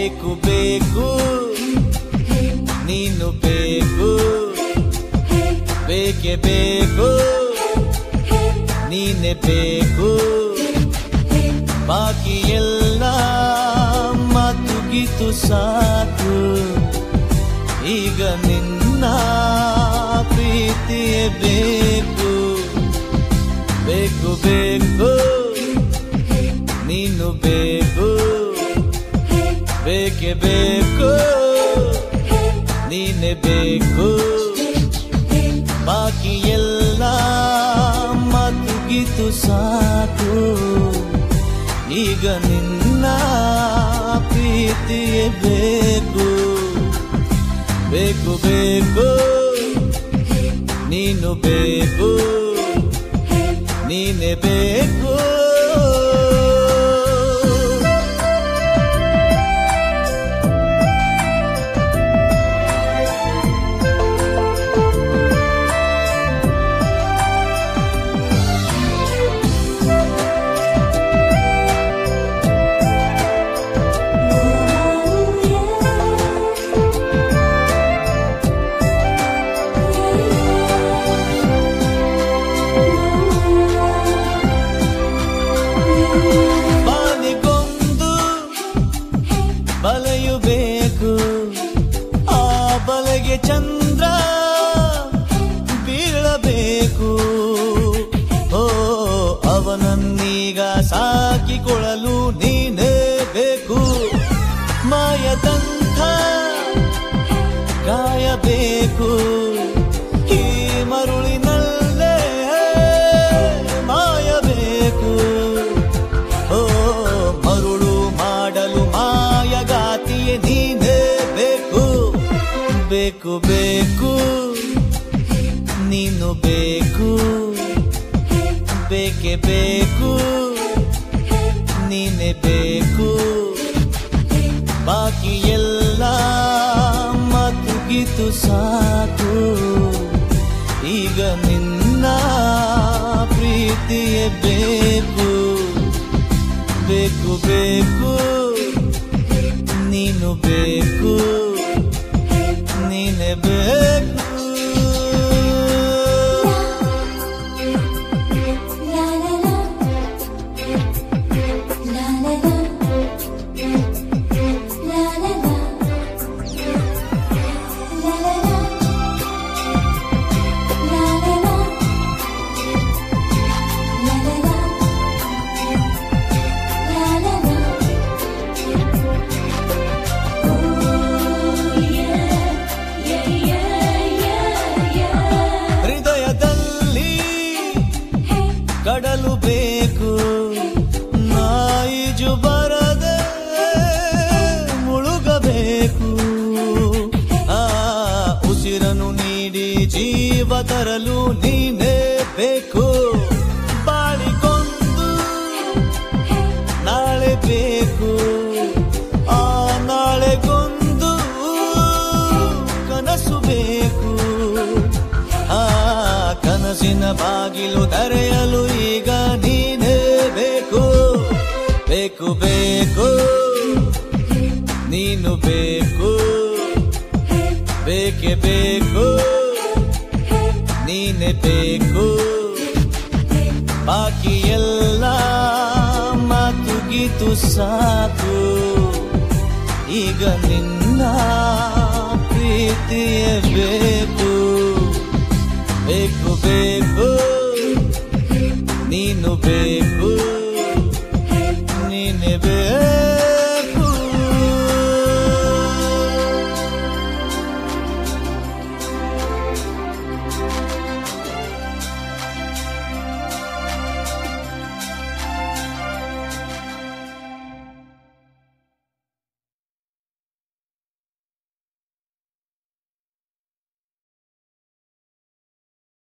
ಬೇಕು ಬೇಕು ನೀನು ಬೇಕು ಬೇಕೆ ಬೇಕು ನೀನೆ ಬೇಕು ಬಾಕಿ ಎಲ್ಲ ಮಾತುಗಿತು ಸಾಕು ಈಗ ನಿನ್ನ ಪ್ರೀತಿಯೇ ಬೇಕು ಬೇಕು ಬೇಕು ನೀನು ಬೇಕು ಬೇಕೆ ಬೇಕು ನೀನೆ ಬೇಕು ಬಾಕಿ ಎಲ್ಲ ಮಲಗಿತು ಸಾಕು ಈಗ ನಿನ್ನ ಪ್ರೀತಿಯೇ ಬೇಕು ಬೇಕು ಬೇಕು ನೀನು ಬೇಕು ನೀನೆ ಬೇಕು ಬಾನಿಗೊಂದು ಬಲೆಯು ಬೇಕು ಆ ಬಲೆಗೆ ಚಂದ್ರ ಬೀಳಬೇಕು ಓ ಅವನನ್ನೀಗ ಸಾಕಿಕೊಳ್ಳಲು ನೀನೇ ಬೇಕು ಮಾಯದಂಥ ಕಾಯಬೇಕು ಈ ಮರುಳಿನಲ್ಲೇ ಮಾಯಬೇಕು ಓ ಮರುಳು ಮಾಡಲು ಮಾಯಗಾತಿಯೇ ನೀನೇ ಬೇಕು ಬೇಕು ಬೇಕು ನೀನು ಬೇಕು ಬೇಕೆ ಬೇಕು ನೀನೆ ಬೇಕು ಬಾಕಿ ಎಲ್ಲ ಮತುಗಿತು ಸಾಕು ಈಗ ನಿನ್ನ ಪ್ರೀತಿಯೇ ಬೇಕು ಬೇಕು ಬೇಕು ನೀನು ಬೇಕು ನೀನೆ ಬೇಕು La la la, la la la, la la la, la la la, la la la, la la la, la la la. Oh yeah, yeah yeah yeah yeah. ಹೃದಯದಲ್ಲಿ Hey. ಕಡಲು ಬೇಕು ನಾಯಿಜು ಬರದೆ ಮುಳುಗಬೇಕು ಆ ಉಸಿರನು ನೀಡಿ ಜೀವ ತರಲು ನೀನೇ ಬೇಕು ಬಾಳಿಗೊಂದು ನಾಳೆ ಬೇಕು ಆ ನಾಳೆಗೊಂದು ಕನಸು ಬೇಕು ಆ ಕನಸಿನ ಬಾಗಿಲು ತೆರೆಯಲು ಈಗ ನೀನೇ ಬೇಕು ಬೇಕು ಬೇಕು ನೀನು ಬೇಕು ಬೇಕೆ ಬೇಕು ನೀನೆ ಬೇಕು ಬಾಕಿ ಎಲ್ಲ ಮಾತುಗಿತು ಸಾಕು ಈಗ ನಿನ್ನ ಪ್ರೀತಿಯೇ ಬೇಕು ಬೇಕು ಬೇಕು